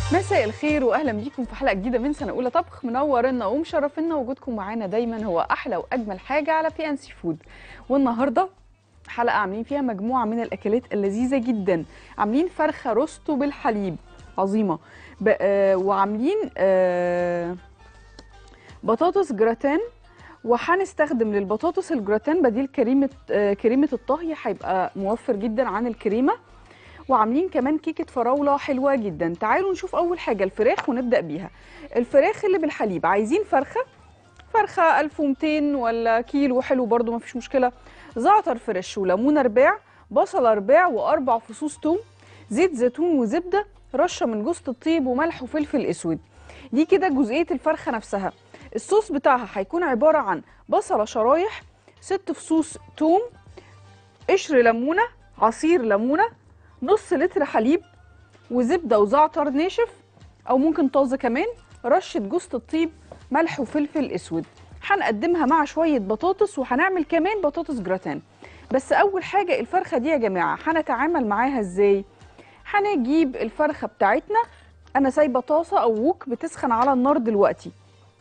مساء الخير واهلا بيكم في حلقه جديده من سنه اولى طبخ منورنا ومشرفنا وجودكم معانا دايما هو احلى واجمل حاجه على بي ان سي فود والنهارده حلقه عاملين فيها مجموعه من الاكلات اللذيذه جدا عاملين فرخه روستو بالحليب عظيمه ب... آه وعاملين آه بطاطس جراتان وهنستخدم للبطاطس الجراتان بديل كريمه آه كريمه الطهي هيبقى موفر جدا عن الكريمه وعاملين كمان كيكه فراوله حلوه جدا تعالوا نشوف اول حاجه الفراخ ونبدا بيها الفراخ اللي بالحليب عايزين فرخه فرخه 1200 ولا كيلو حلو برده مفيش مشكله زعتر فريش وليمونه رباع بصله رباع واربع فصوص توم زيت زيتون وزبده رشه من جوز الطيب وملح وفلفل اسود دي كده جزئيه الفرخه نفسها الصوص بتاعها هيكون عباره عن بصله شرايح ست فصوص توم قشر ليمونه عصير ليمونه نص لتر حليب وزبده وزعتر ناشف او ممكن طازه كمان رشه جوز الطيب ملح وفلفل اسود هنقدمها مع شويه بطاطس وهنعمل كمان بطاطس جراتان بس اول حاجه الفرخه دي يا جماعه هنتعامل معاها ازاي هنجيب الفرخه بتاعتنا انا سايبه طاسه او ووك بتسخن على النار دلوقتي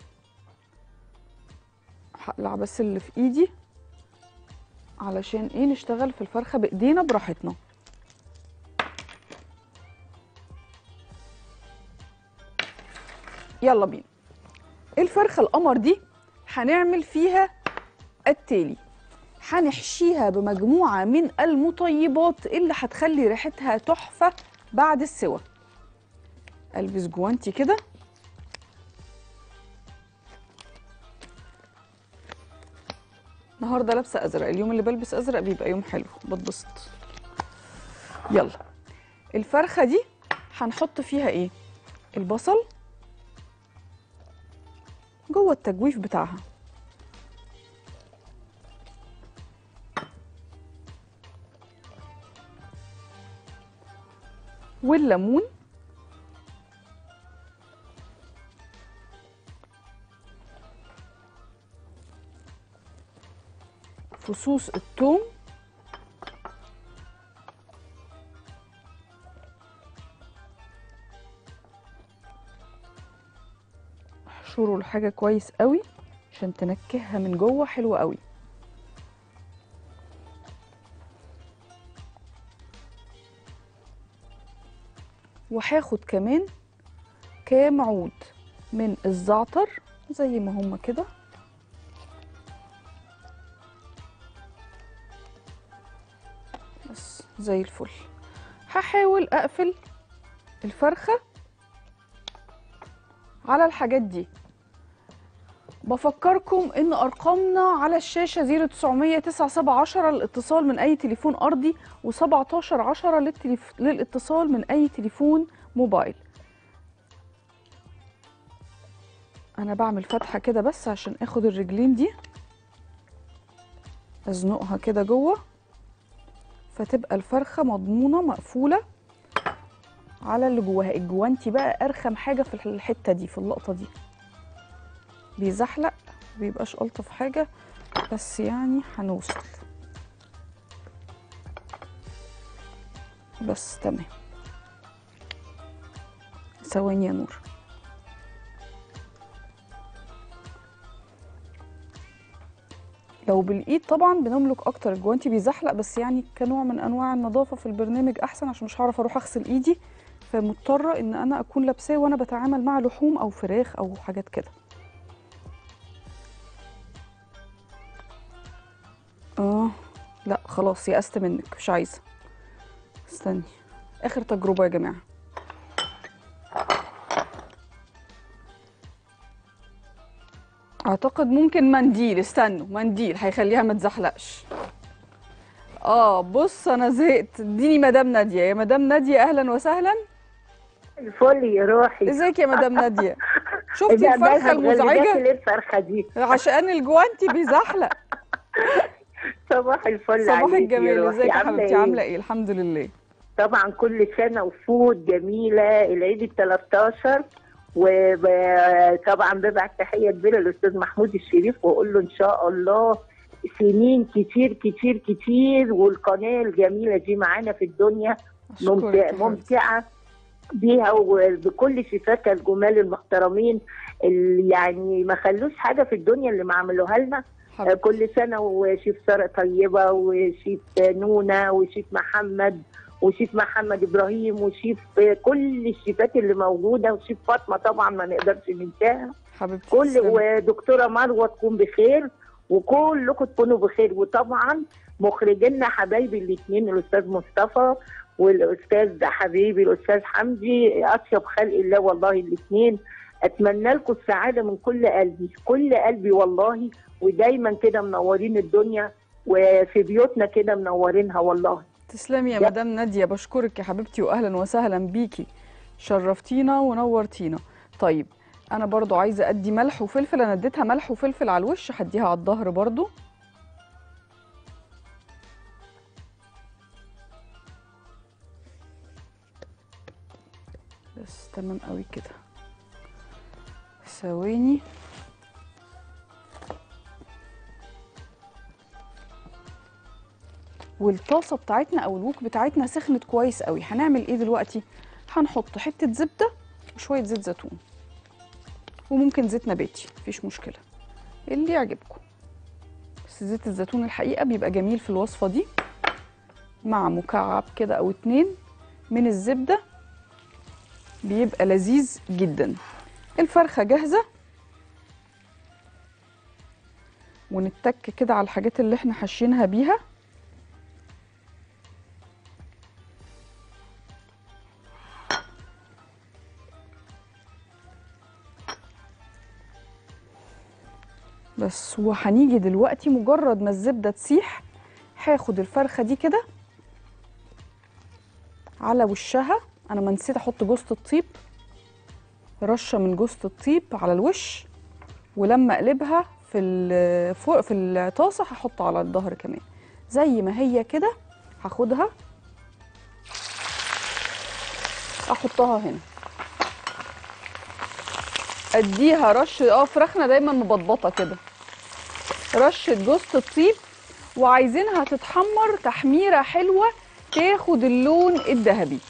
هقلع بس اللي في ايدي علشان ايه نشتغل في الفرخه بايدينا براحتنا يلا بينا الفرخه القمر دي هنعمل فيها التالي هنحشيها بمجموعه من المطيبات اللي هتخلي ريحتها تحفه بعد السوى البس جوانتي كده النهارده لابسه ازرق اليوم اللي بلبس ازرق بيبقى يوم حلو بتبسط يلا الفرخه دي هنحط فيها ايه البصل جوه التجويف بتاعها والليمون فصوص الثوم احشروا الحاجة كويس قوي عشان تنكهها من جوه حلوة قوي وهاخد كمان كام عود من الزعتر زي ما هما كده بس زي الفل هحاول اقفل الفرخه على الحاجات دي بفكركم ان ارقامنا على الشاشه 0900 9710 للاتصال من اي تليفون ارضي و17 10 للتليف... للاتصال من اي تليفون موبايل انا بعمل فتحه كده بس عشان اخد الرجلين دي ازنقها كده جوه فتبقى الفرخه مضمونه مقفوله على اللي جواها الجوانتي بقى ارخم حاجه في الحته دي في اللقطه دي بيزحلق مبيبقاش الطف حاجه بس يعني هنوصل بس تمام ثواني يا نور لو بالايد طبعا بنملك اكتر الجوانتي بيزحلق بس يعني كنوع من انواع النظافه في البرنامج احسن عشان مش هعرف اروح اغسل ايدي فمضطره ان انا اكون لابساه وانا بتعامل مع لحوم او فراخ او حاجات كده اه لا خلاص يأست منك مش عايزه استني اخر تجربه يا جماعه اعتقد ممكن منديل استنوا منديل هيخليها ما تزحلقش اه بص انا زهقت اديني مدام ناديه يا مدام ناديه اهلا وسهلا الفل يا روحي ازيك يا مدام ناديه شفتي ده- ده الفرخه غلبات المزعجه ليه الفرخه دي عشان الجوانتي بيزحلق صباح الفل صباح عليكي الجمال روحي. ازيك يا حبيبتي عامله إيه؟ ايه الحمد لله طبعا كل سنه وفود جميله العيد ال 13 وطبعا ببعت تحيه كبيره للاستاذ محمود الشريف واقول له ان شاء الله سنين كتير كتير كتير والقناه الجميله دي معانا في الدنيا أشكرك ممتع يا حبيبتي. ممتعه بيها وبكل شيفاتها الجمال المحترمين اللي يعني ما خلوش حاجه في الدنيا اللي ما عملوها لنا آه، حبيبتي كل سنه وشيف ساره طيبه وشيف نونا وشيف محمد وشيف محمد ابراهيم وشيف آه، كل الشيفات اللي موجوده وشيف فاطمه طبعا ما نقدرش ننساها حبيبتي كل تسلمي. ودكتوره مروه تكون بخير وكلكم تكونوا بخير وطبعا مخرجينا حبايبي الاثنين الاستاذ مصطفى والاستاذ حبيبي الاستاذ حمدي اطيب خلق الله والله الاثنين اتمنى لكم السعاده من كل قلبي كل قلبي والله ودايما كده منورين الدنيا وفي بيوتنا كده منورينها والله تسلمي يا لا. مدام ناديه بشكرك يا حبيبتي واهلا وسهلا بيكي شرفتينا ونورتينا طيب انا برضو عايزه ادي ملح وفلفل انا اديتها ملح وفلفل على الوش هديها على الظهر برضو بس تمام قوي كده ثواني والطاسه بتاعتنا او الوك بتاعتنا سخنت كويس قوي هنعمل ايه دلوقتي هنحط حته زبده وشويه زيت زيتون وممكن زيت نباتي مفيش مشكله اللي يعجبكم بس زيت الزيتون الحقيقه بيبقى جميل في الوصفه دي مع مكعب كده او اتنين من الزبده بيبقى لذيذ جدا الفرخه جاهزه ونتك كده على الحاجات اللي احنا حاشينها بيها بس وهنيجي دلوقتي مجرد ما الزبده تسيح هاخد الفرخه دي كده على وشها انا ما نسيت احط جوزة الطيب رشه من جوزة الطيب على الوش ولما اقلبها في الفوق في الطاسه هحط على الظهر كمان زي ما هي كده هاخدها احطها هنا اديها رش اه فراخنا دايما مبطبطه كده رشه جوزة الطيب وعايزينها تتحمر تحميره حلوه تاخد اللون الذهبي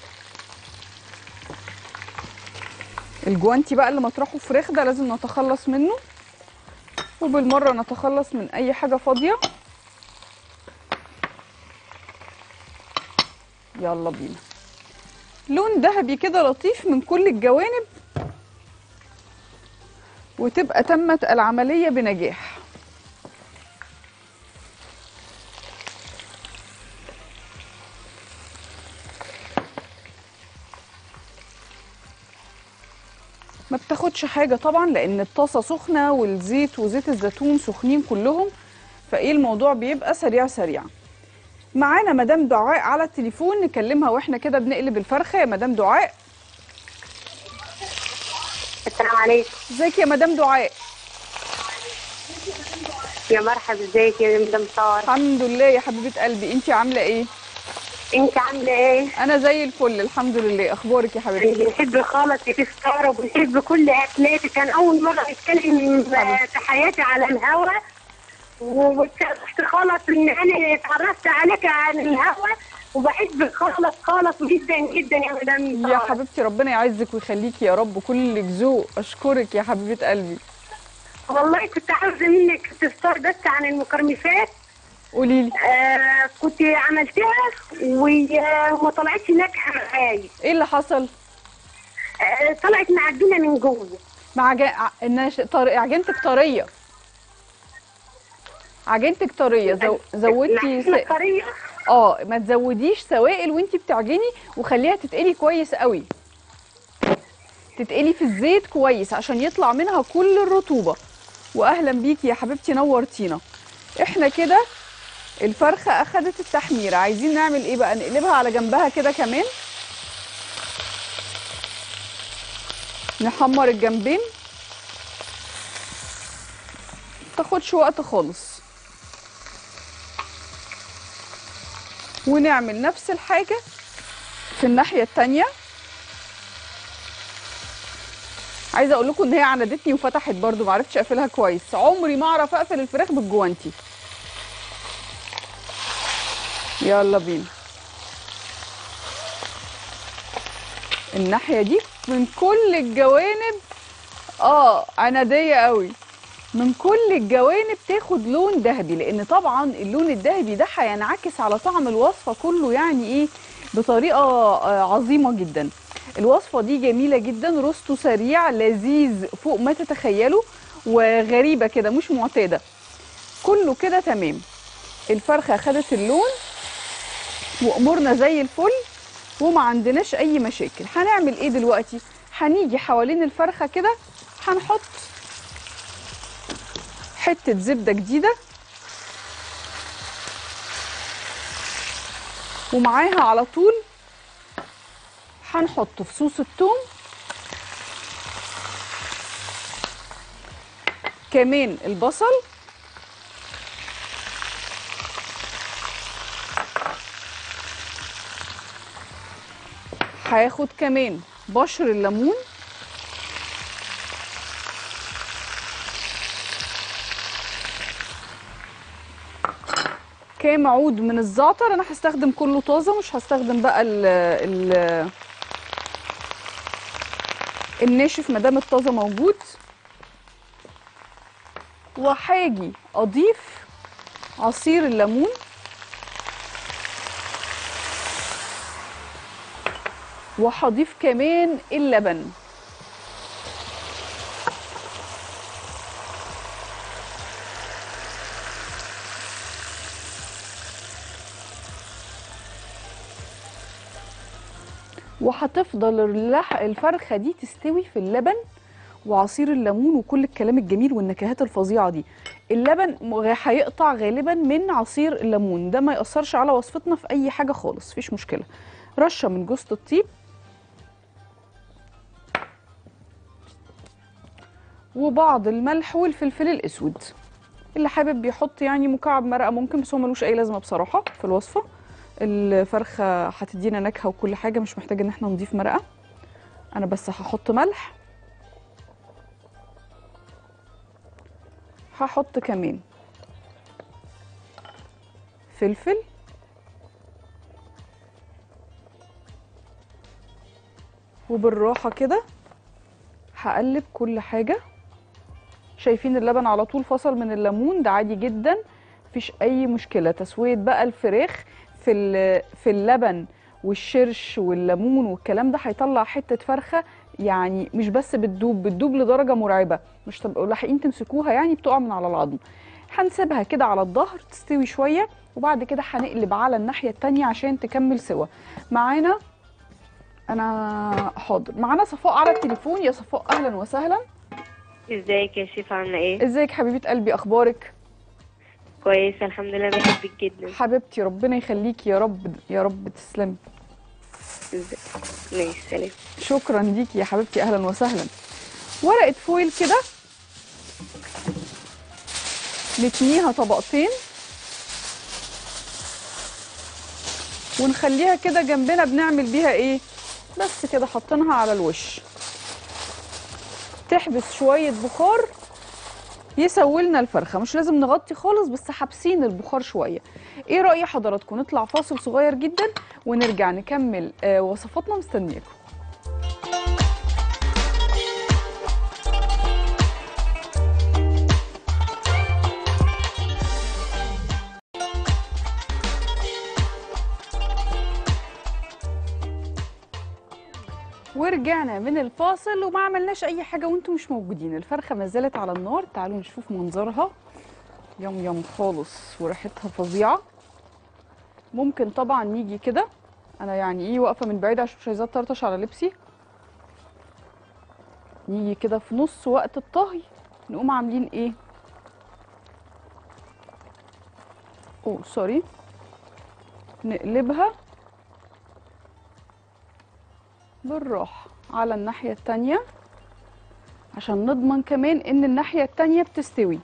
الجوانتي بقى اللي مطرحه فراخ ده لازم نتخلص منه وبالمره نتخلص من اي حاجه فاضيه يلا بينا لون ذهبي كده لطيف من كل الجوانب وتبقى تمت العمليه بنجاح ما بتاخدش حاجة طبعا لأن الطاسة سخنة والزيت وزيت الزيتون سخنين كلهم فإيه الموضوع بيبقى سريع سريع معانا مدام دعاء على التليفون نكلمها واحنا كده بنقلب الفرخة يا مدام دعاء السلام عليكم ازيك يا مدام دعاء يا مرحبا ازيك يا مدام سار الحمد لله يا حبيبة قلبي انتي عاملة ايه انت عامله ايه؟ انا زي الفل الحمد لله اخبارك يا حبيبتي بنحب خالص في سارة وبنحب كل اكلاتك كان اول مره اتكلم في حياتي على الهوا واتشرفت خالص ان انا اتعرفت عليك على الهوا وبحبك خالص خالص جدا جدا يا مدام يا سارة. حبيبتي ربنا يعزك ويخليكي يا رب كلك ذوق اشكرك يا حبيبة قلبي والله كنت عاوزه منك استفسار بس عن المكرمشات قولي لي آه كنت عملتها وما طلعتش ناجحه معايا ايه اللي حصل آه طلعت معجنه من جوه مع عج... ع- الناش... طر... عجينتك طريه عجينتك طريه زو... زودتي العجينة س... طريه اه ما تزوديش سوائل وانتي بتعجني وخليها تتقلي كويس قوي تتقلي في الزيت كويس عشان يطلع منها كل الرطوبه واهلا بيكي يا حبيبتي نورتينا احنا كده الفرخه اخدت التحميره عايزين نعمل ايه بقى نقلبها على جنبها كده كمان نحمر الجنبين تاخدش وقت خالص ونعمل نفس الحاجة في الناحية التانية عايزة اقول لكم ان هي عندتني وفتحت برضو معرفتش اقفلها كويس عمري ما اعرف اقفل الفراخ بالجوانتي يلا بينا الناحيه دي من كل الجوانب اه عناديه قوي من كل الجوانب تاخد لون ذهبي لان طبعا اللون الذهبي ده هينعكس على طعم الوصفه كله يعني ايه بطريقه آه، عظيمه جدا الوصفه دي جميله جدا روستو سريع لذيذ فوق ما تتخيلوا وغريبه كده مش معتاده كله كده تمام الفرخه خدت اللون وامورنا زي الفل وما عندناش اي مشاكل هنعمل ايه دلوقتي هنيجي حوالين الفرخه كده هنحط حته زبده جديده ومعاها على طول هنحط فصوص الثوم كمان البصل هاخد كمان بشر الليمون كام عود من الزعتر انا هستخدم كله طازه مش هستخدم بقى ال ال الناشف ما دام الطازه موجود وهاجي اضيف عصير الليمون وهضيف كمان اللبن وهتفضل اللح- الفرخه دي تستوي في اللبن وعصير الليمون وكل الكلام الجميل والنكهات الفظيعه دي اللبن م- هيقطع غالبا من عصير الليمون ده ما ياثرش على وصفتنا في اي حاجه خالص مفيش مشكله رشه من جوز الطيب وبعض الملح والفلفل الاسود اللي حابب يحط يعني مكعب مرقه ممكن بس هو ملوش اي لازمه بصراحه في الوصفه الفرخه هتدينا نكهه وكل حاجه مش محتاجه ان احنا نضيف مرقه انا بس هحط ملح هحط كمان فلفل وبالراحه كده هقلب كل حاجه شايفين اللبن على طول فصل من الليمون ده عادي جدا مفيش اي مشكله تسويه بقى الفراخ في ال- في اللبن والشرش والليمون والكلام ده هيطلع حته فرخه يعني مش بس بتدوب بتدوب لدرجه مرعبه مش تبقوا لاحقين تمسكوها يعني بتقع من على العظم هنسيبها كده على الظهر تستوي شويه وبعد كده هنقلب على الناحيه التانية عشان تكمل سوا معانا انا حاضر معانا صفاء على التليفون يا صفاء اهلا وسهلا ازيك يا شيف عامله ايه ازيك حبيبه قلبي اخبارك كويسه الحمد لله بحبك جدا حبيبتي ربنا يخليكي يا رب يا رب تسلمي ازيك ماشي سلام شكرا ليكي يا حبيبتي اهلا وسهلا ورقه فويل كده نتنيها طبقتين ونخليها كده جنبنا بنعمل بيها ايه بس كده حاطينها على الوش تحبس شويه بخار يسوي الفرخه مش لازم نغطي خالص بس حابسين البخار شويه ايه راي حضراتكم نطلع فاصل صغير جدا ونرجع نكمل آه وصفاتنا مستنياكم ورجعنا من الفاصل وما عملناش اي حاجه وانتم مش موجودين الفرخه ما زالت على النار تعالوا نشوف منظرها يم يم خالص وريحتها فظيعه ممكن طبعا نيجي كده انا يعني ايه واقفه من بعيد عشان مش عايزاها تطرطش على لبسي نيجي كده في نص وقت الطهي نقوم عاملين ايه اوه سوري نقلبها بالراحة على الناحية التانية عشان نضمن كمان ان الناحية التانية بتستوي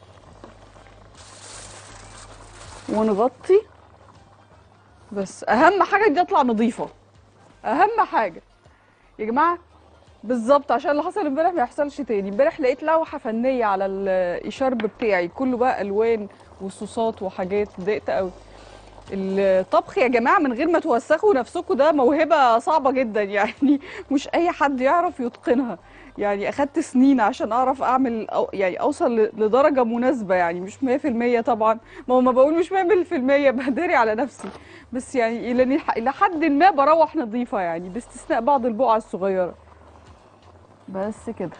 ونغطي بس اهم حاجة دي تطلع نظيفة اهم حاجة يا جماعة بالظبط عشان اللي حصل امبارح ما يحصلش تاني امبارح لقيت لوحة فنية على الاشارب بتاعي كله بقى الوان وصوصات وحاجات اتضايقت قوي الطبخ يا جماعه من غير ما توسخوا نفسكم ده موهبه صعبه جدا يعني مش اي حد يعرف يتقنها يعني اخدت سنين عشان اعرف اعمل أو يعني اوصل ل- لدرجه مناسبه يعني مش 100% طبعا ما هو ما بقول مش 100% بداري على نفسي بس يعني الى نح- الى حد ما بروح نظيفه يعني باستثناء بعض البقع الصغيره بس كده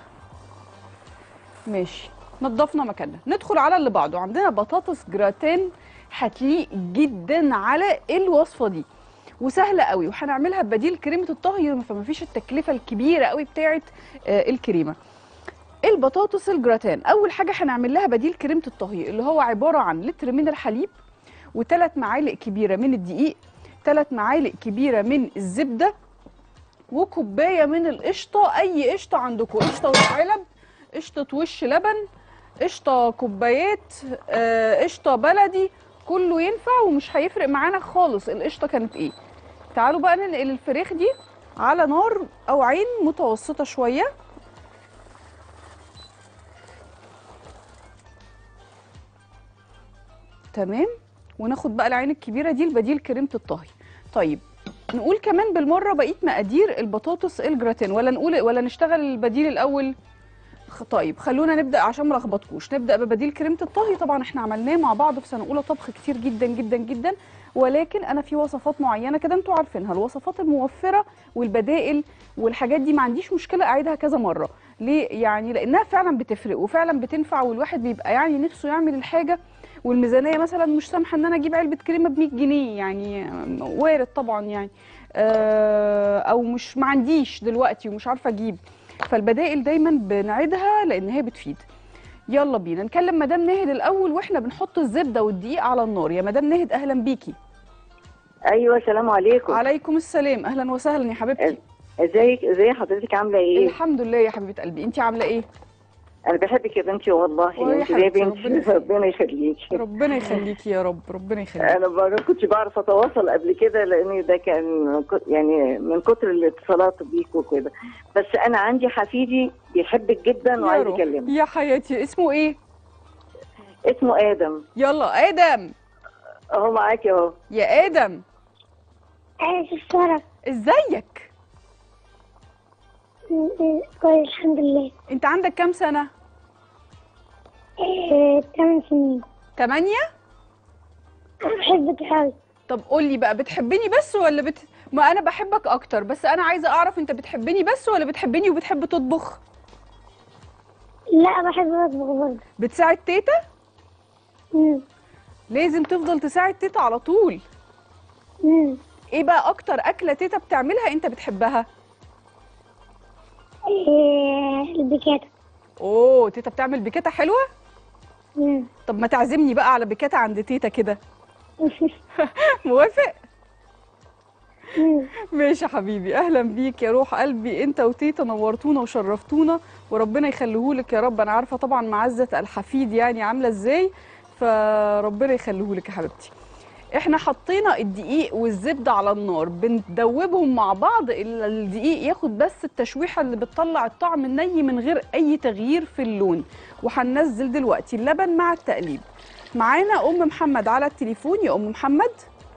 ماشي نضفنا مكاننا ندخل على اللي بعده عندنا بطاطس جراتان هتليق جدا على الوصفه دي وسهله قوي وهنعملها ببديل كريمه الطهي فما فيش التكلفه الكبيره قوي بتاعه آه، الكريمه البطاطس الجراتان اول حاجه هنعمل لها بديل كريمه الطهي اللي هو عباره عن لتر من الحليب وثلاث معالق كبيره من الدقيق ثلاث معالق كبيره من الزبده وكوبايه من القشطه اي قشطه عندكم قشطه وعلب قشطه وش لبن قشطه كوبايات آه، قشطه بلدي كله ينفع ومش هيفرق معانا خالص القشطه كانت ايه تعالوا بقى ننقل الفراخ دي على نار او عين متوسطه شويه تمام وناخد بقى العين الكبيره دي البديل كريمه الطهي طيب نقول كمان بالمره بقيه مقادير البطاطس الجراتين ولا نقول ولا نشتغل البديل الاول خ- طيب خلونا نبدا عشان ما لخبطكوش نبدا ببديل كريمه الطهي طبعا احنا عملناه مع بعض في سنه اولى طبخ كتير جدا جدا جدا ولكن انا في وصفات معينه كده انتوا عارفينها الوصفات الموفره والبدائل والحاجات دي ما عنديش مشكله اعيدها كذا مره ليه يعني لانها فعلا بتفرق وفعلا بتنفع والواحد بيبقى يعني نفسه يعمل الحاجه والميزانيه مثلا مش سامحه ان انا اجيب علبه كريمه ب 100 جنيه يعني وارد طبعا يعني آه، او مش ما عنديش دلوقتي ومش عارفه اجيب فالبدائل دايما بنعيدها لان هي بتفيد يلا بينا نكلم مدام ناهد الاول واحنا بنحط الزبده والدقيق على النار يا مدام ناهد اهلا بيكي ايوه السلام عليكم عليكم السلام اهلا وسهلا يا حبيبتي ازيك ازي حضرتك عامله ايه الحمد لله يا حبيبه قلبي انت عامله ايه انا بحبك يا بنتي والله ويا انت زي حبيبتي، بنتي ربنا ربنا يخليكي ربنا يخليكي يا رب ربنا يخليكي انا ما كنتش بعرف اتواصل قبل كده لان ده كان ك- يعني من كتر الاتصالات بيك وكده بس انا عندي حفيدي بيحبك جدا يا وعايز رب. يكلمك يا حياتي اسمه ايه اسمه ادم يلا ادم اهو معاكي اهو يا ادم عايش الشرف ازيك كويس الحمد لله انت عندك كام سنه ثمان سنين تمانية أنا بحبك أوي طب قول لي بقى بتحبني بس ولا بت... ما انا بحبك اكتر بس انا عايزه اعرف انت بتحبني بس ولا بتحبني وبتحب تطبخ لا بحب أطبخ برضه بتساعد تيتا مم. لازم تفضل تساعد تيتا على طول مم. ايه بقى اكتر اكله تيتا بتعملها انت بتحبها إيه، البيكاتا اوه تيتا بتعمل بيكاتا حلوه مم. طب ما تعزمني بقى على بيكاتا عند تيتا كده موافق مم. ماشي يا حبيبي اهلا بيك يا روح قلبي انت وتيتا نورتونا وشرفتونا وربنا يخليهولك يا رب انا عارفه طبعا معزه الحفيد يعني عامله ازاي فربنا يخليهولك يا حبيبتي احنا حطينا الدقيق والزبده على النار بندوبهم مع بعض ال- الدقيق ياخد بس التشويحه اللي بتطلع الطعم الني من غير اي تغيير في اللون وهننزل دلوقتي اللبن مع التقليب معانا ام محمد على التليفون يا ام محمد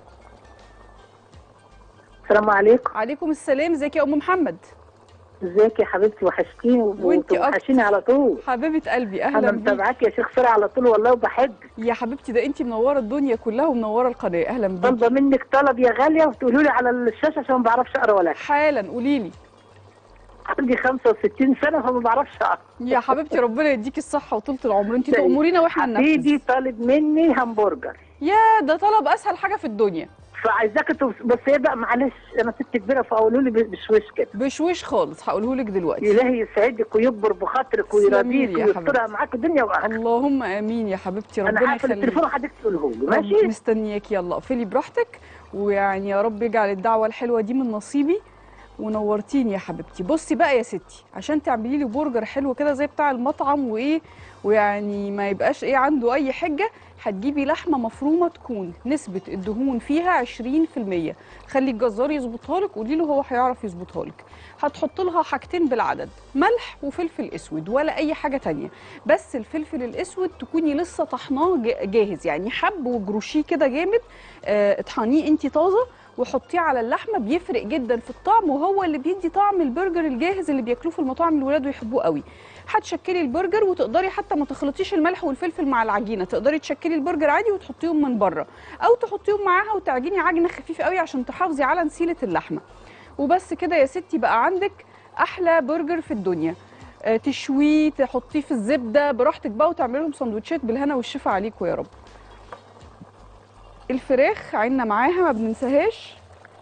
السلام عليكم عليكم السلام ازيك يا ام محمد ازيك يا حبيبتي وحشتيني وانتي أكتر. وحشيني على طول حبيبه قلبي انا اهلا بيك متابعاك يا شيخ فرع على طول والله وبحبك يا حبيبتي ده انت منوره الدنيا كلها ومنوره القناه اهلا بيك طالبه منك طلب يا غاليه وتقولوا لي على الشاشه عشان ما بعرفش اقرا ولا أكتب. حالا قولي لي عندي 65 سنه فما بعرفش اقرا يا حبيبتي ربنا يديكي الصحه وطولة العمر انت طيب. تأمرينا واحنا حبيبي ننفذ طالب مني همبرجر يا ده طلب اسهل حاجه في الدنيا فعايزاك توص- بس ايه بقى معلش انا ست كبيره فقولوا لي بشويش كده بشويش خالص هقوله لك دلوقتي الهي يسعدك ويكبر بخاطرك تسلمي ويرضيك لي يا ويسترها حبيبتي. معاك الدنيا واخره اللهم امين يا حبيبتي انا ربنا هقفل يخليك التليفون وحضرتك تقوله لي رب- ماشي مستنياك يلا اقفلي براحتك ويعني يا رب يجعل الدعوه الحلوه دي من نصيبي ونورتيني يا حبيبتي بصي بقى يا ستي عشان تعملي لي برجر حلو كده زي بتاع المطعم وايه ويعني ما يبقاش ايه عنده اي حجه هتجيبي لحمه مفرومه تكون نسبه الدهون فيها 20% خلي الجزار يظبطها لك قولي له هو هيعرف يظبطها لك هتحط لها حاجتين بالعدد ملح وفلفل اسود ولا اي حاجه تانية بس الفلفل الاسود تكوني لسه طحناه جا- جاهز يعني حب وجروشيه كده جامد آه، اطحنيه انت طازه وحطيه على اللحمه بيفرق جدا في الطعم وهو اللي بيدي طعم البرجر الجاهز اللي بياكلوه في المطاعم الولاد ويحبوه قوي هتشكلي البرجر وتقدري حتى ما تخلطيش الملح والفلفل مع العجينه تقدري تشكلي البرجر عادي وتحطيهم من بره او تحطيهم معاها وتعجني عجنه خفيفه قوي عشان تحافظي على نسيله اللحمه وبس كده يا ستي بقى عندك احلى برجر في الدنيا آه، تشويه تحطيه في الزبده براحتك بقى وتعملي لهم سندوتشات بالهنا والشفا عليكم يا رب الفراخ عنا معاها ما بننساهاش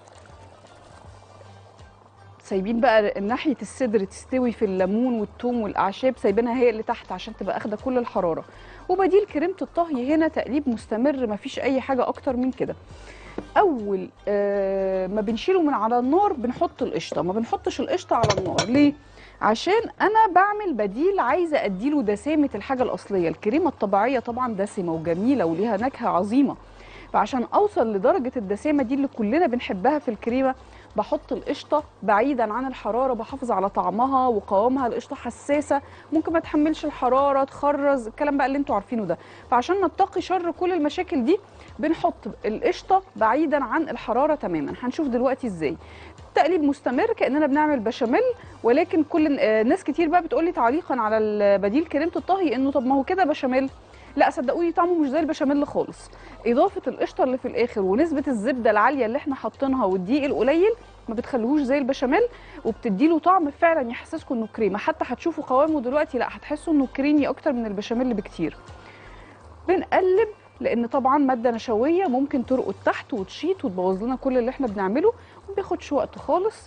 سايبين بقى ناحيه الصدر تستوي في الليمون والثوم والاعشاب سايبينها هي اللي تحت عشان تبقى اخده كل الحراره وبديل كريمه الطهي هنا تقليب مستمر مفيش اي حاجه اكتر من كده اول آه ما بنشيله من على النار بنحط القشطه ما بنحطش القشطه على النار ليه عشان انا بعمل بديل عايزه اديله دسامه الحاجه الاصليه الكريمه الطبيعيه طبعا دسمه وجميله وليها نكهه عظيمه فعشان اوصل لدرجه الدسامه دي اللي كلنا بنحبها في الكريمه بحط القشطه بعيدا عن الحراره بحافظ على طعمها وقوامها القشطه حساسه ممكن ما تحملش الحراره تخرز الكلام بقى اللي انتوا عارفينه ده فعشان نتقي شر كل المشاكل دي بنحط القشطه بعيدا عن الحراره تماما هنشوف دلوقتي ازاي تقليب مستمر كاننا بنعمل بشاميل ولكن كل آه، ناس كتير بقى بتقولي تعليقا على البديل كريمه الطهي انه طب ما هو كده بشاميل لا صدقوني طعمه مش زي البشاميل خالص اضافه القشطه اللي في الاخر ونسبه الزبده العاليه اللي احنا حاطينها والدقيق القليل ما بتخليهوش زي البشاميل وبتديله طعم فعلا يحسسكم انه كريمه حتى هتشوفوا قوامه دلوقتي لا هتحسوا انه كريمي اكتر من البشاميل بكتير بنقلب لان طبعا ماده نشويه ممكن ترقد تحت وتشيط وتبوظ لنا كل اللي احنا بنعمله ما بياخدش وقت خالص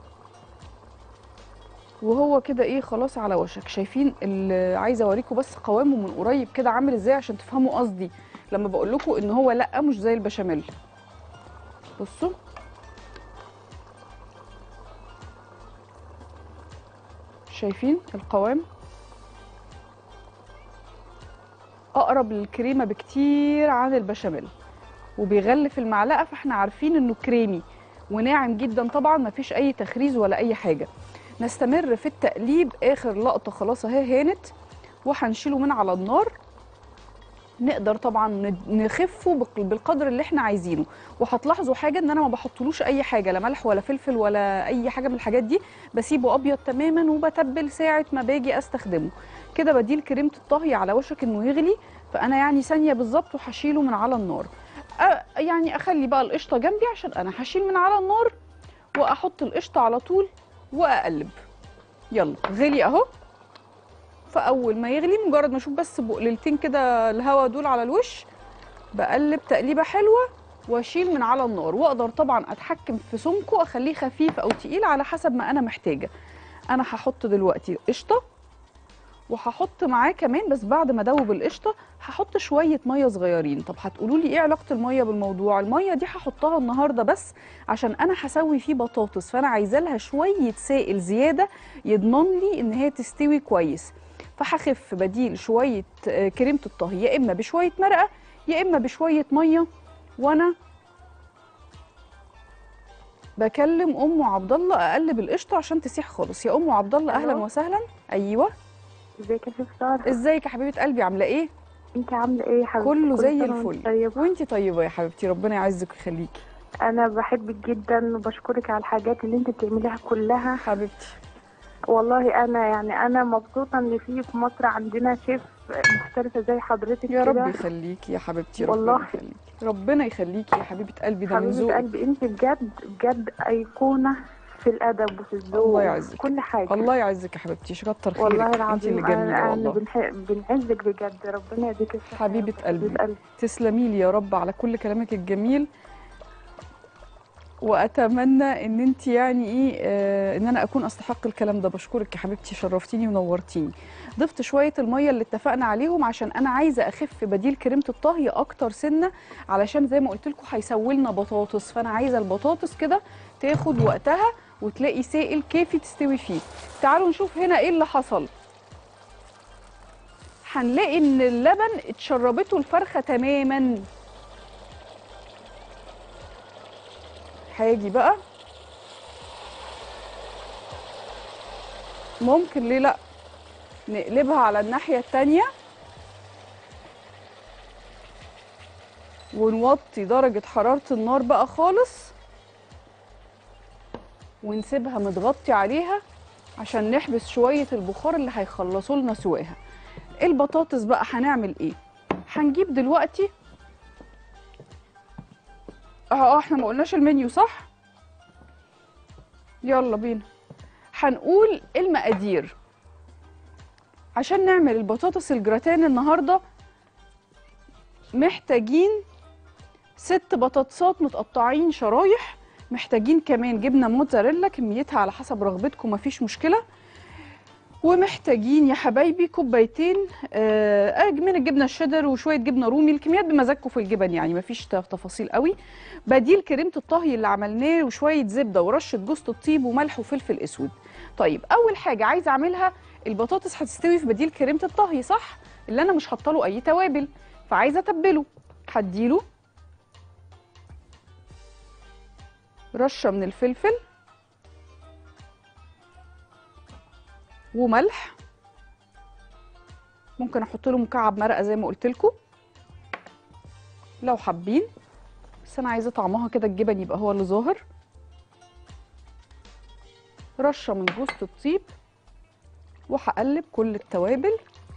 وهو كده ايه خلاص على وشك شايفين ال- عايزه اوريكم بس قوامه من قريب كده عامل ازاي عشان تفهموا قصدي لما بقول لكم ان هو لا مش زي البشاميل بصوا شايفين القوام اقرب للكريمه بكتير عن البشاميل وبيغلف المعلقه فاحنا عارفين انه كريمي وناعم جدا طبعا مفيش اي تخريز ولا اي حاجه نستمر في التقليب اخر لقطه خلاص اهي هانت وهنشيله من على النار نقدر طبعا ند- نخفه بق- بالقدر اللي احنا عايزينه وهتلاحظوا حاجه ان انا ما بحطلوش اي حاجه لا ملح ولا فلفل ولا اي حاجه من الحاجات دي بسيبه ابيض تماما وبتبل ساعه ما باجي استخدمه كده بديل كريمه الطهي على وشك انه يغلي فانا يعني ثانيه بالظبط وهشيله من على النار أ- يعني اخلي بقى القشطه جنبي عشان انا هشيل من على النار واحط القشطه على طول واقلب يلا غلي اهو فاول ما يغلي مجرد ما اشوف بس بقلتين كده الهوا دول على الوش بقلب تقليبه حلوه واشيل من على النار واقدر طبعا اتحكم في سمكه اخليه خفيف او تقيل على حسب ما انا محتاجه انا هحط دلوقتي قشطه وهحط معاه كمان بس بعد ما ادوب القشطه هحط شويه ميه صغيرين طب هتقولوا لي ايه علاقه الميه بالموضوع الميه دي هحطها النهارده بس عشان انا هسوي فيه بطاطس فانا عايزه لها شويه سائل زياده يضمن لي ان هي تستوي كويس فهخف بديل شويه آه، كريمه الطهي يا اما بشويه مرقه يا اما بشويه ميه وانا بكلم ام عبد الله اقلب القشطه عشان تسيح خالص يا ام عبد الله اهلا ألو. وسهلا ايوه ازيك يا شيخ ساره ازيك يا حبيبه قلبي عامله ايه انت عامله ايه يا حبيبتي كله كل زي سنة وانت الفل طيبة. وانتي طيبه يا حبيبتي ربنا يعزك ويخليكي انا بحبك جدا وبشكرك على الحاجات اللي انت بتعمليها كلها حبيبتي والله انا يعني انا مبسوطه ان في في مصر عندنا شيف مختلفه زي حضرتك يا كده رب يخليكي يا حبيبتي والله. ربنا يخليكي ربنا يخليكي يا حبيبه قلبي ده من حبيبه ذوقك قلبي انت بجد بجد ايقونه في الادب وفي الذوق الله وفي يعزك. كل حاجه الله يعزك يا حبيبتي كتر خيرك والله انت العظيم اللي جميله انا, أنا والله بنح... بنعزك بجد ربنا يديك الصحه حبيبة يا رب. قلبي. تسلمي لي يا رب على كل كلامك الجميل واتمنى ان انت يعني ايه آه ان انا اكون استحق الكلام ده بشكرك يا حبيبتي شرفتيني ونورتيني ضفت شويه الميه اللي اتفقنا عليهم عشان انا عايزه اخف بديل كريمه الطهي اكتر سنه علشان زي ما قلت لكم هيسوي لنا بطاطس فانا عايزه البطاطس كده تاخد وقتها وتلاقي سائل كافي تستوي فيه تعالوا نشوف هنا ايه اللي حصل هنلاقي ان اللبن اتشربته الفرخه تماما هاجي بقى ممكن ليه لا نقلبها على الناحية التانية ونوطي درجة حرارة النار بقى خالص ونسيبها متغطي عليها عشان نحبس شوية البخار اللي هيخلصوا لنا سواها البطاطس بقى هنعمل ايه هنجيب دلوقتي اه اه احنا ما قلناش المنيو صح يلا بينا هنقول المقادير عشان نعمل البطاطس الجراتان النهارده محتاجين ست بطاطسات متقطعين شرايح محتاجين كمان جبنه موتزاريلا كميتها على حسب رغبتكم مفيش مشكله ومحتاجين يا حبايبي كوبايتين آه من الجبنه الشيدر وشويه جبنه رومي الكميات بمزاجكم في الجبن يعني مفيش تف- تفاصيل قوي بديل كريمه الطهي اللي عملناه وشويه زبده ورشه جوز الطيب وملح وفلفل اسود طيب اول حاجه عايزه اعملها البطاطس هتستوي في بديل كريمه الطهي صح اللي انا مش حاطه له اي توابل فعايزه اتبله هديله رشه من الفلفل وملح ممكن احط له مكعب مرقه زي ما قلت لكم لو حابين بس انا عايزه طعمها كده الجبن يبقى هو اللي ظاهر رشه من جوز الطيب وهقلب كل التوابل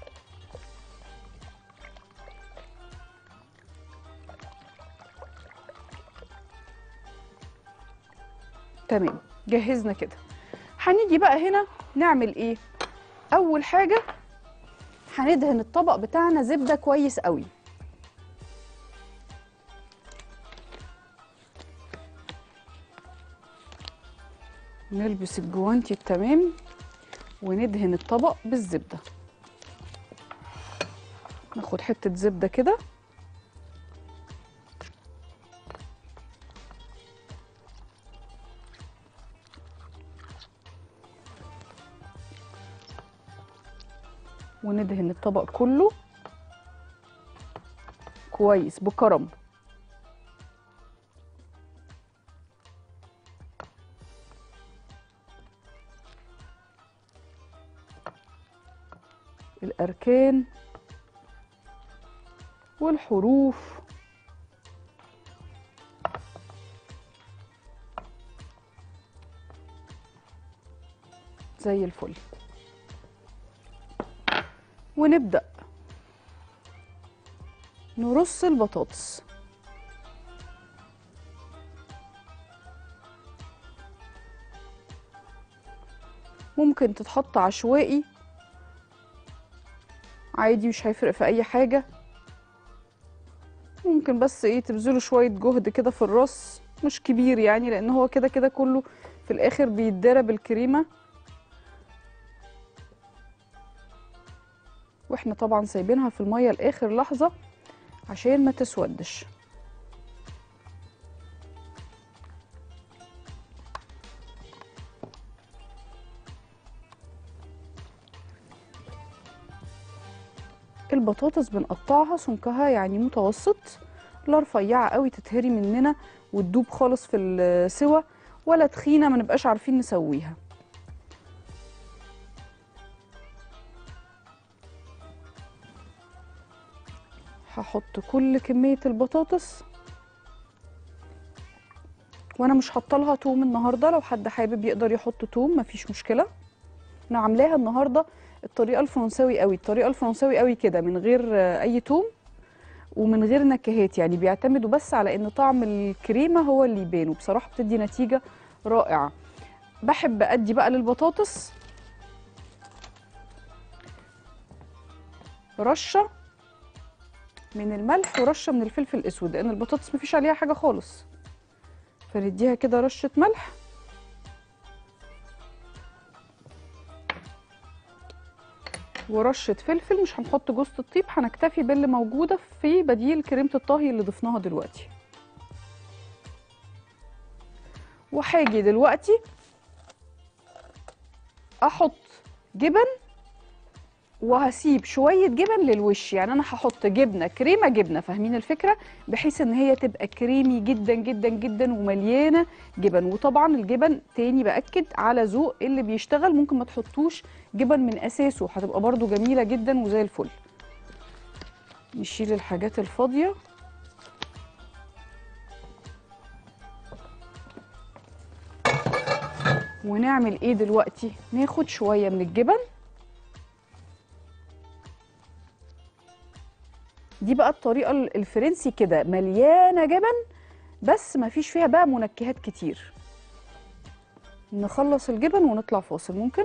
تمام جهزنا كده هنيجي بقى هنا نعمل ايه اول حاجه هندهن الطبق بتاعنا زبده كويس قوي نلبس الجوانتي التمام وندهن الطبق بالزبده ناخد حته زبده كده وندهن الطبق كله كويس بكرم الأركان والحروف زي الفل ونبدأ نرص البطاطس ممكن تتحط عشوائي عادي مش هيفرق في اي حاجة ممكن بس ايه تبذلوا شوية جهد كده في الرص مش كبير يعني لان هو كده كده كله في الاخر بيتضرب بالكريمه واحنا طبعا سايبينها في الميه لاخر لحظه عشان ما تسودش البطاطس بنقطعها سمكها يعني متوسط لا رفيعه قوي تتهري مننا وتدوب خالص في السوا ولا تخينه ما نبقاش عارفين نسويها هحط كل كمية البطاطس وانا مش حاطه لها توم النهارده لو حد حابب يقدر يحط توم مفيش مشكله انا عاملاها النهارده الطريقه الفرنساوي قوي الطريقه الفرنساوي قوي كده من غير آه، اي توم ومن غير نكهات يعني بيعتمدوا بس على ان طعم الكريمه هو اللي يبان وبصراحه بتدي نتيجه رائعه بحب ادي بقى للبطاطس رشه من الملح ورشه من الفلفل الاسود لان البطاطس مفيش عليها حاجه خالص فنديها كده رشه ملح ورشه فلفل مش هنحط جوز الطيب هنكتفي باللي موجوده في بديل كريمه الطهي اللي ضفناها دلوقتي وهاجي دلوقتي احط جبن وهسيب شويه جبن للوش يعني انا هحط جبنه كريمه جبنه فاهمين الفكره بحيث ان هي تبقى كريمي جدا جدا جدا ومليانه جبن وطبعا الجبن تاني باكد على ذوق اللي بيشتغل ممكن ما تحطوش جبن من اساسه هتبقى برده جميله جدا وزي الفل نشيل الحاجات الفاضيه ونعمل ايه دلوقتي ناخد شويه من الجبن دي بقى الطريقه الفرنسي كده مليانه جبن بس ما فيش فيها بقى منكهات كتير نخلص الجبن ونطلع فاصل ممكن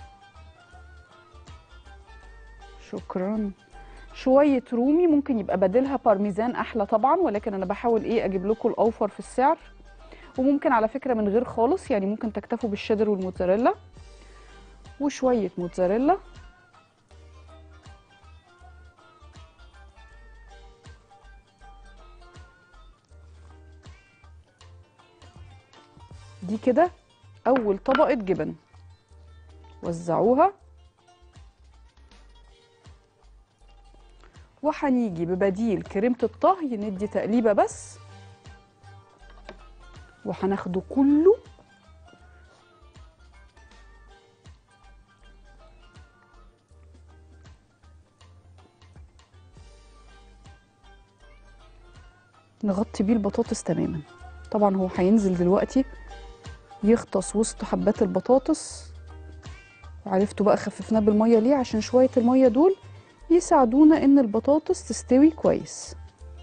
شكرا شويه رومي ممكن يبقى بديلها بارميزان احلى طبعا ولكن انا بحاول ايه اجيب لكم الاوفر في السعر وممكن على فكره من غير خالص يعني ممكن تكتفوا بالشيدر والموتزاريلا وشويه موتزاريلا دي كده اول طبقه جبن وزعوها وهنيجي ببديل كريمه الطهي ندي تقليبه بس وهناخده كله نغطي بيه البطاطس تماما طبعا هو هينزل دلوقتي يغطس وسط حبات البطاطس وعرفتوا بقى خففناه بالميه ليه عشان شويه الميه دول يساعدونا ان البطاطس تستوي كويس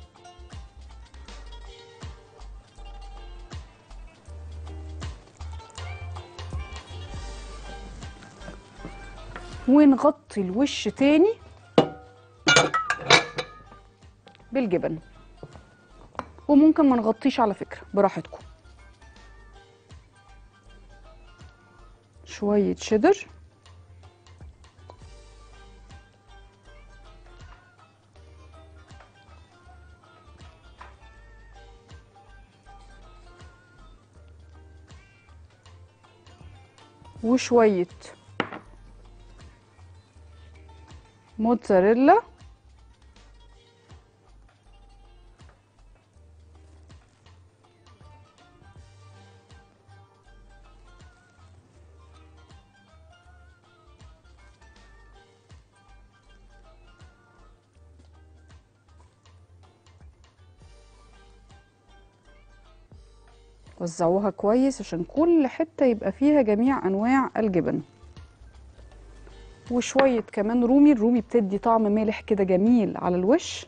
ونغطي الوش تاني بالجبن وممكن ما نغطيش على فكرة براحتكم شوية شيدر وشوية موتزاريلا وزعوها كويس عشان كل حتة يبقى فيها جميع أنواع الجبن وشوية كمان رومي الرومي بتدي طعم مالح كده جميل على الوش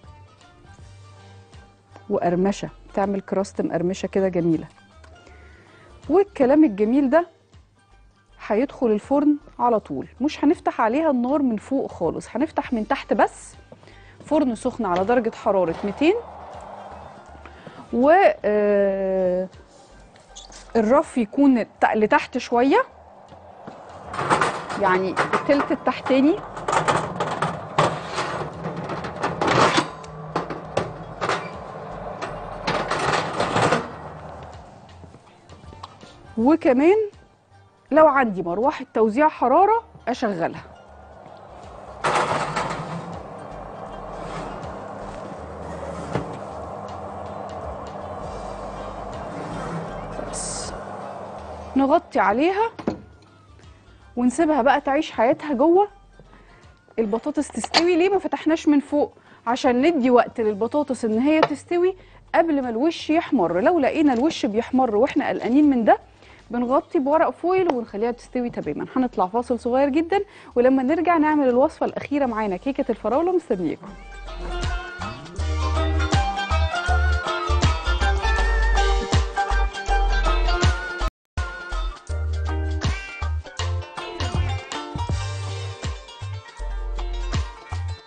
وقرمشة تعمل كراست مقرمشة كده جميلة والكلام الجميل ده هيدخل الفرن على طول مش هنفتح عليها النار من فوق خالص هنفتح من تحت بس فرن سخن على درجة حرارة 200 و آه، الرف يكون ت- لتحت شويه يعني التلت التحتاني وكمان لو عندي مروحه توزيع حراره اشغلها بس نغطي عليها ونسيبها بقى تعيش حياتها جوه البطاطس تستوي ليه ما فتحناش من فوق عشان ندي وقت للبطاطس ان هي تستوي قبل ما الوش يحمر لو لقينا الوش بيحمر واحنا قلقانين من ده بنغطي بورق فويل ونخليها تستوي تماما هنطلع فاصل صغير جدا ولما نرجع نعمل الوصفه الاخيره معانا كيكه الفراوله مستنياكم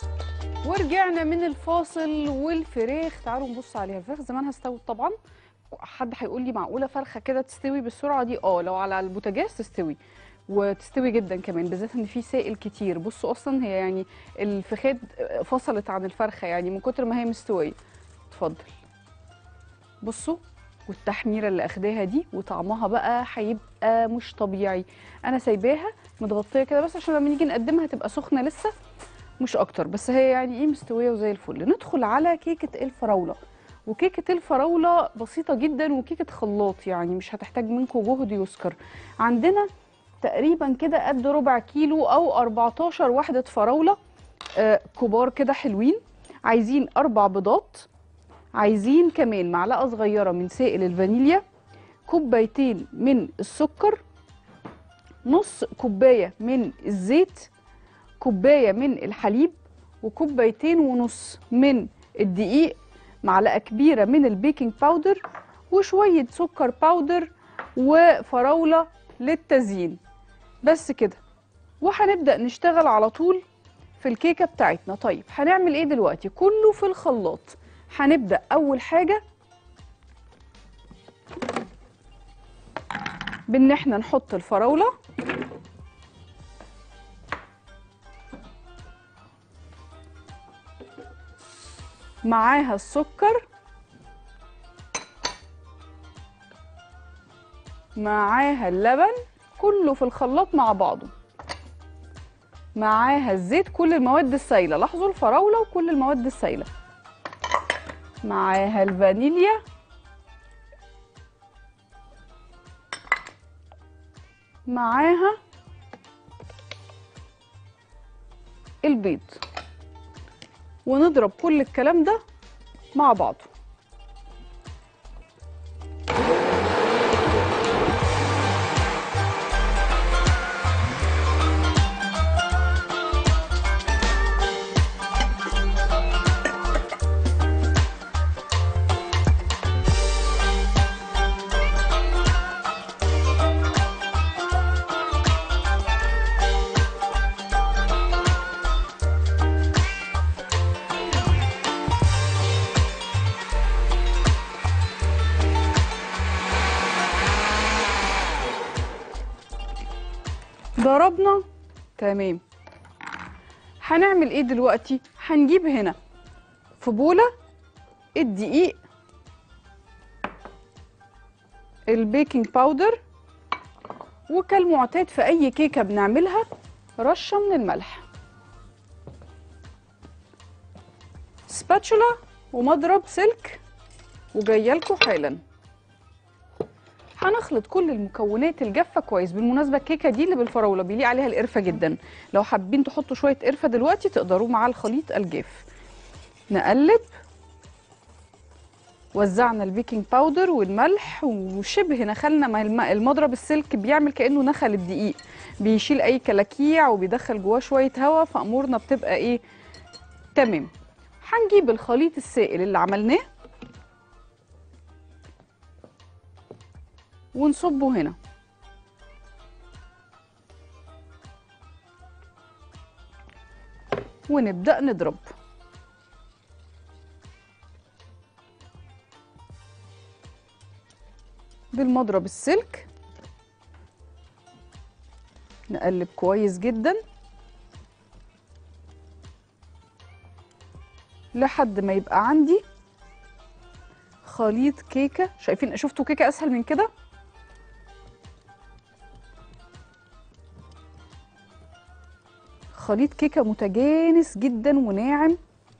ورجعنا من الفاصل والفراخ تعالوا نبص عليها الفراخ زمانها استوت طبعا حد هيقول لي معقوله فرخه كده تستوي بالسرعه دي اه لو على البوتاجاز تستوي وتستوي جدا كمان بالذات ان في سائل كتير بصوا اصلا هي يعني الفخاد فصلت عن الفرخه يعني من كتر ما هي مستويه اتفضل بصوا والتحميره اللي اخداها دي وطعمها بقى هيبقى مش طبيعي انا سايباها متغطيه كده بس عشان لما نيجي نقدمها تبقى سخنه لسه مش اكتر بس هي يعني ايه مستويه وزي الفل ندخل على كيكه الفراوله وكيكه الفراوله بسيطه جدا وكيكه خلاط يعني مش هتحتاج منكم جهد يذكر عندنا تقريبا كده قد ربع كيلو او 14 وحده فراوله آه كبار كده حلوين عايزين اربع بيضات عايزين كمان معلقه صغيره من سائل الفانيليا كوبايتين من السكر نص كوبايه من الزيت كوبايه من الحليب وكوبايتين ونص من الدقيق معلقه كبيره من البيكنج باودر وشويه سكر باودر وفراوله للتزيين بس كده وهنبدا نشتغل على طول في الكيكه بتاعتنا طيب هنعمل ايه دلوقتي كله في الخلاط هنبدا اول حاجه بان احنا نحط الفراوله معاها السكر معاها اللبن كله في الخلاط مع بعضه معاها الزيت كل المواد السائله لاحظوا الفراوله وكل المواد السائله معاها الفانيليا معاها البيض ونضرب كل الكلام ده مع بعضه ضربنا تمام هنعمل ايه دلوقتي هنجيب هنا في بوله الدقيق البيكنج باودر وكالمعتاد في اي كيكه بنعملها رشه من الملح سباتشولا ومضرب سلك وجايه لكم حالا هنخلط كل المكونات الجافه كويس بالمناسبه الكيكه دي اللي بالفراوله بيليق عليها القرفه جدا لو حابين تحطوا شويه قرفه دلوقتي تقدروا مع الخليط الجاف نقلب وزعنا البيكنج باودر والملح وشبه نخلنا ما الم- المضرب السلك بيعمل كانه نخل الدقيق بيشيل اي كلاكيع وبيدخل جواه شويه هواء فامورنا بتبقى ايه تمام هنجيب الخليط السائل اللي عملناه ونصبه هنا ونبدأ نضرب بالمضرب السلك نقلب كويس جدا لحد ما يبقى عندي خليط كيكه شايفين شفتوا كيكه اسهل من كده خليط كيكه متجانس جدا وناعم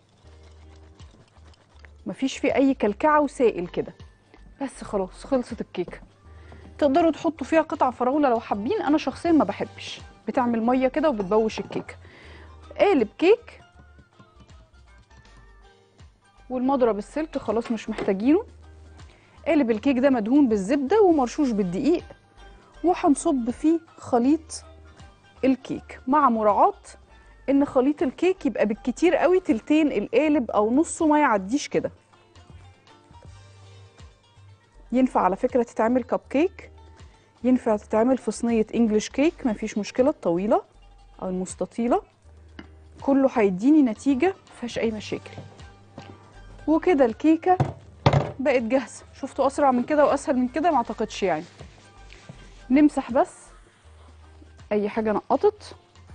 مفيش فيه اي كلكعه وسائل كده بس خلاص خلصت الكيكه تقدروا تحطوا فيها قطع فراوله لو حابين انا شخصيا ما بحبش بتعمل ميه كده وبتبوش الكيكه قالب كيك والمضرب السلك خلاص مش محتاجينه قالب الكيك ده مدهون بالزبده ومرشوش بالدقيق وهنصب فيه خليط الكيك مع مراعاة ان خليط الكيك يبقى بالكتير قوي تلتين القالب او نصه ما يعديش كده ينفع على فكرة تتعمل كب كيك ينفع تتعمل في صينية انجليش كيك مفيش مشكلة الطويلة او المستطيلة كله هيديني نتيجة مفيهاش اي مشاكل وكده الكيكة بقت جاهزه شفتوا اسرع من كده واسهل من كده ما اعتقدش يعني نمسح بس اي حاجه نقطت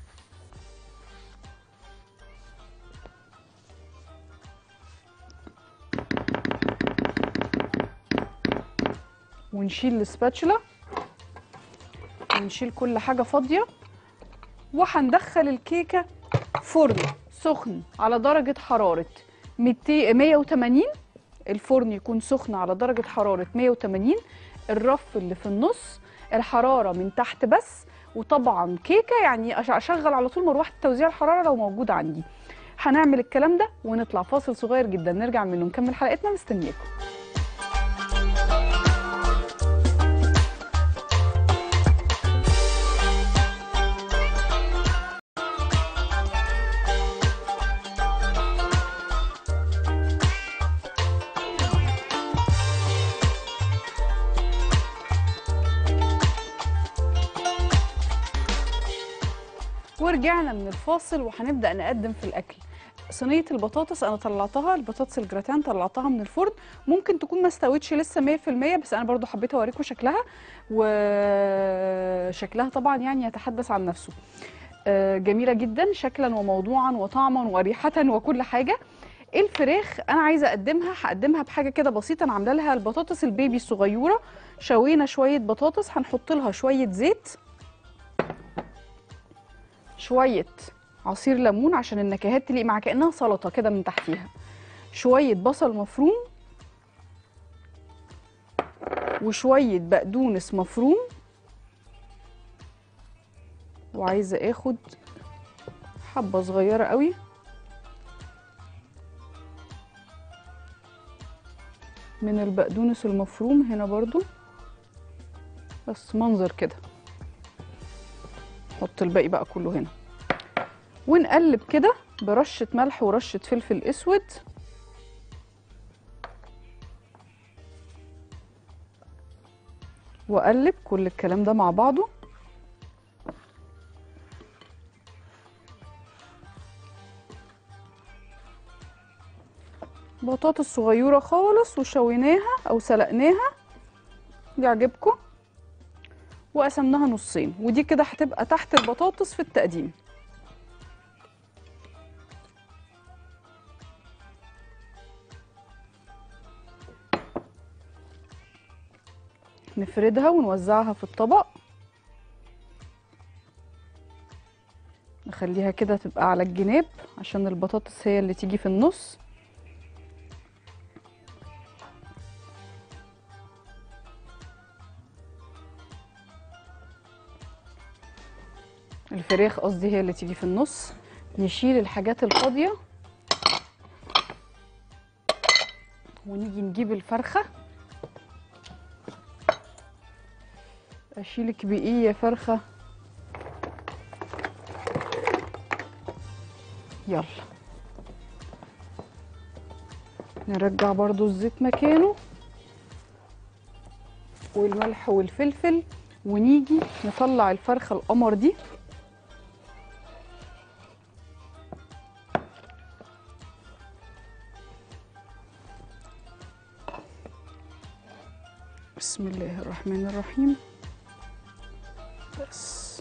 ونشيل السباتشولا ونشيل كل حاجه فاضيه وهندخل الكيكه فرن سخن على درجه حراره 200 180 الفرن يكون سخن على درجه حراره 180 الرف اللي في النص الحراره من تحت بس وطبعا كيكه يعني أش- اشغل على طول مروحه توزيع الحراره لو موجوده عندي هنعمل الكلام ده ونطلع فاصل صغير جدا نرجع منه نكمل حلقتنا مستنياكم ورجعنا من الفاصل وهنبدا نقدم في الاكل صينيه البطاطس انا طلعتها البطاطس الجراتان طلعتها من الفرن ممكن تكون ما استوتش لسه 100% بس انا برضو حبيت اوريكم شكلها وشكلها طبعا يعني يتحدث عن نفسه آه، جميله جدا شكلا وموضوعا وطعما وريحه وكل حاجه الفراخ انا عايزه اقدمها هقدمها بحاجه كده بسيطه انا عامله لها البطاطس البيبي الصغيره شوينا شويه بطاطس هنحط لها شويه زيت شويه عصير ليمون عشان النكهات تليق مع كانها سلطه كده من تحتيها شويه بصل مفروم وشويه بقدونس مفروم وعايزه اخد حبه صغيره قوي من البقدونس المفروم هنا برضو بس منظر كده نحط الباقي بقى كله هنا ونقلب كده برشة ملح ورشة فلفل اسود واقلب كل الكلام ده مع بعضه بطاطس صغيرة خالص وشويناها او سلقناها يعجبكم وقسمناها نصين ودي كده هتبقى تحت البطاطس في التقديم نفردها ونوزعها في الطبق نخليها كده تبقى على الجناب عشان البطاطس هي اللي تيجي في النص الفراخ قصدي هي اللي تيجي في النص نشيل الحاجات الفاضية ونيجي نجيب الفرخة اشيلك بايه يا فرخة يلا نرجع برضو الزيت مكانه والملح والفلفل ونيجي نطلع الفرخة القمر دي بسم الله الرحمن الرحيم بس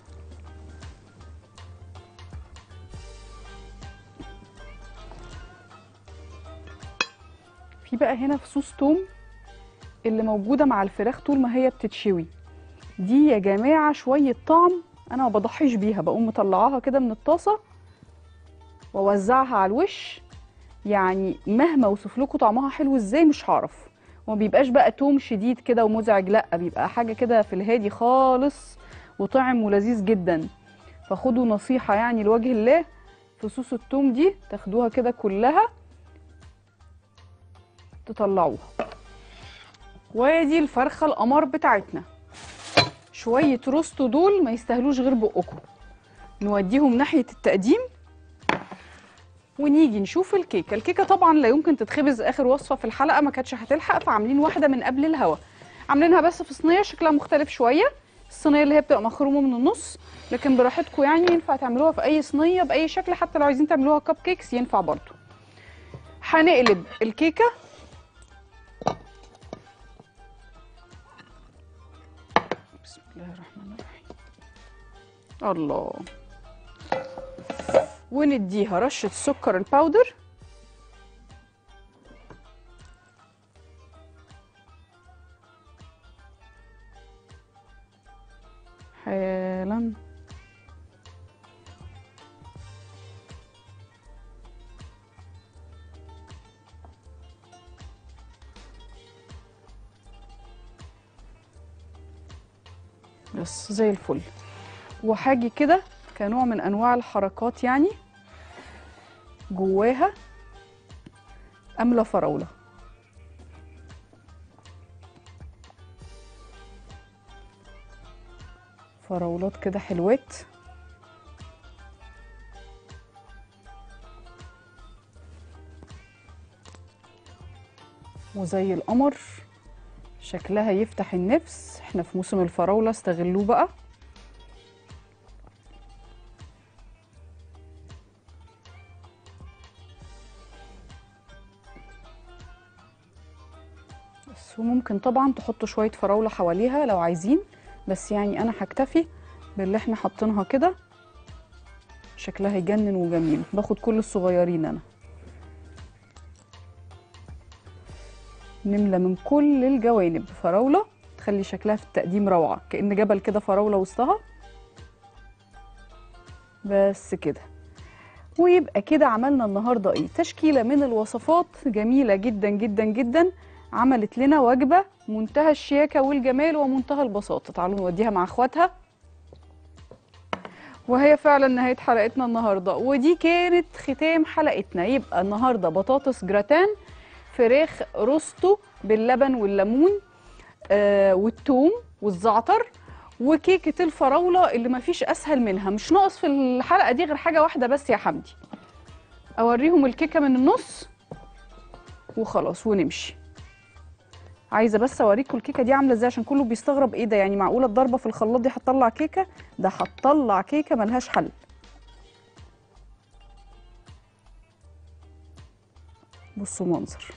في بقى هنا فصوص توم اللي موجودة مع الفراخ طول ما هي بتتشوي دي يا جماعة شوية طعم أنا ما بضحيش بيها بقوم مطلعاها كده من الطاسة وأوزعها على الوش يعني مهما اوصف لكم طعمها حلو ازاي مش هعرف وما بيبقاش بقى توم شديد كده ومزعج لا بيبقى حاجه كده في الهادي خالص وطعم ولذيذ جدا فخدوا نصيحه يعني لوجه الله فصوص التوم دي تاخدوها كده كلها تطلعوها وادي الفرخه القمر بتاعتنا شويه روستو دول ما يستاهلوش غير بقكم نوديهم ناحيه التقديم ونيجي نشوف الكيكه الكيكه طبعا لا يمكن تتخبز اخر وصفه في الحلقه ما كانتش هتلحق فعاملين واحده من قبل الهوا عاملينها بس في صينيه شكلها مختلف شويه الصينيه اللي هي بتبقى مخرومه من النص لكن براحتكم يعني ينفع تعملوها في اي صينيه باي شكل حتى لو عايزين تعملوها كب كيكس ينفع برضو هنقلب الكيكه الله الرحمن الرحيم الله ونديها رشة السكر الباودر حالا بس زي الفل وهاجي كده كنوع من انواع الحركات يعني جواها املى فراوله فراولات كده حلوات وزي القمر شكلها يفتح النفس احنا في موسم الفراولة استغلوه بقى بس وممكن طبعا تحطوا شوية فراولة حواليها لو عايزين بس يعني انا هكتفي باللي احنا حاطينها كده شكلها يجنن وجميل باخد كل الصغيرين انا نملى من كل الجوانب فراولة تخلي شكلها في التقديم روعة كأن جبل كده فراولة وسطها بس كده ويبقى كده عملنا النهاردة ايه تشكيلة من الوصفات جميلة جدا جدا جدا عملت لنا وجبة منتهى الشياكة والجمال ومنتهى البساطة تعالوا نوديها مع اخواتها وهي فعلا نهاية حلقتنا النهاردة ودي كانت ختام حلقتنا يبقى النهاردة بطاطس جراتان فراخ روستو باللبن والليمون آه والثوم والزعتر وكيكة الفراولة اللي مفيش أسهل منها مش ناقص في الحلقة دي غير حاجة واحدة بس يا حمدي أوريهم الكيكة من النص وخلاص ونمشي عايزة بس أوريكم الكيكة دي عاملة ازاي عشان كله بيستغرب ايه ده يعني معقولة الضربة في الخلاط دي هتطلع كيكة ده هتطلع كيكة ملهاش حل بصوا منظر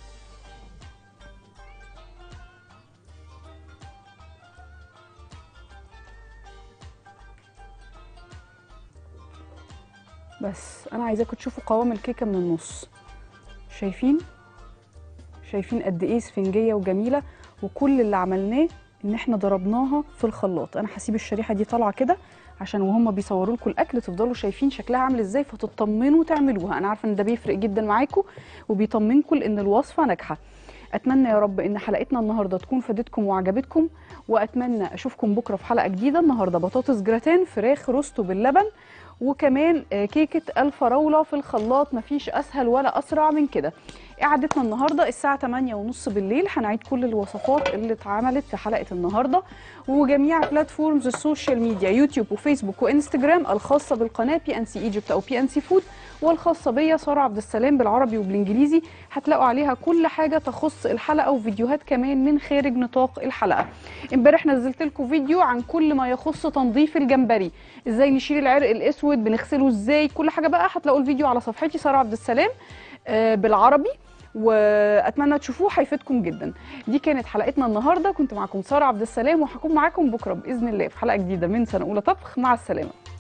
بس انا عايزاكم تشوفوا قوام الكيكه من النص شايفين شايفين قد ايه اسفنجيه وجميله وكل اللي عملناه ان احنا ضربناها في الخلاط انا هسيب الشريحه دي طالعه كده عشان وهم بيصوروا لكم الاكل تفضلوا شايفين شكلها عامل ازاي فتطمنوا تعملوها انا عارفه ان ده بيفرق جدا معاكم وبيطمنكم لان الوصفه ناجحه اتمنى يا رب ان حلقتنا النهارده تكون فادتكم وعجبتكم واتمنى اشوفكم بكره في حلقه جديده النهارده بطاطس جراتان فراخ روستو باللبن وكمان آه، كيكه الفراوله في الخلاط مفيش اسهل ولا اسرع من كده قعدتنا النهارده الساعه 8 ونص بالليل هنعيد كل الوصفات اللي اتعملت في حلقه النهارده وجميع بلاتفورمز السوشيال ميديا يوتيوب وفيسبوك وانستجرام الخاصه بالقناه بي ان سي ايجيبت او بي ان سي فود والخاصه بيا ساره عبد السلام بالعربي وبالانجليزي هتلاقوا عليها كل حاجه تخص الحلقه وفيديوهات كمان من خارج نطاق الحلقه امبارح نزلت لكم فيديو عن كل ما يخص تنظيف الجمبري ازاي نشيل العرق الاسود بنغسله ازاي كل حاجه بقى هتلاقوا الفيديو على صفحتي ساره عبد السلام آه، بالعربي واتمنى تشوفوه هيفيدكم جدا دي كانت حلقتنا النهارده كنت معكم ساره عبد السلام وهكون معاكم بكره باذن الله في حلقه جديده من سنه اولى طبخ مع السلامه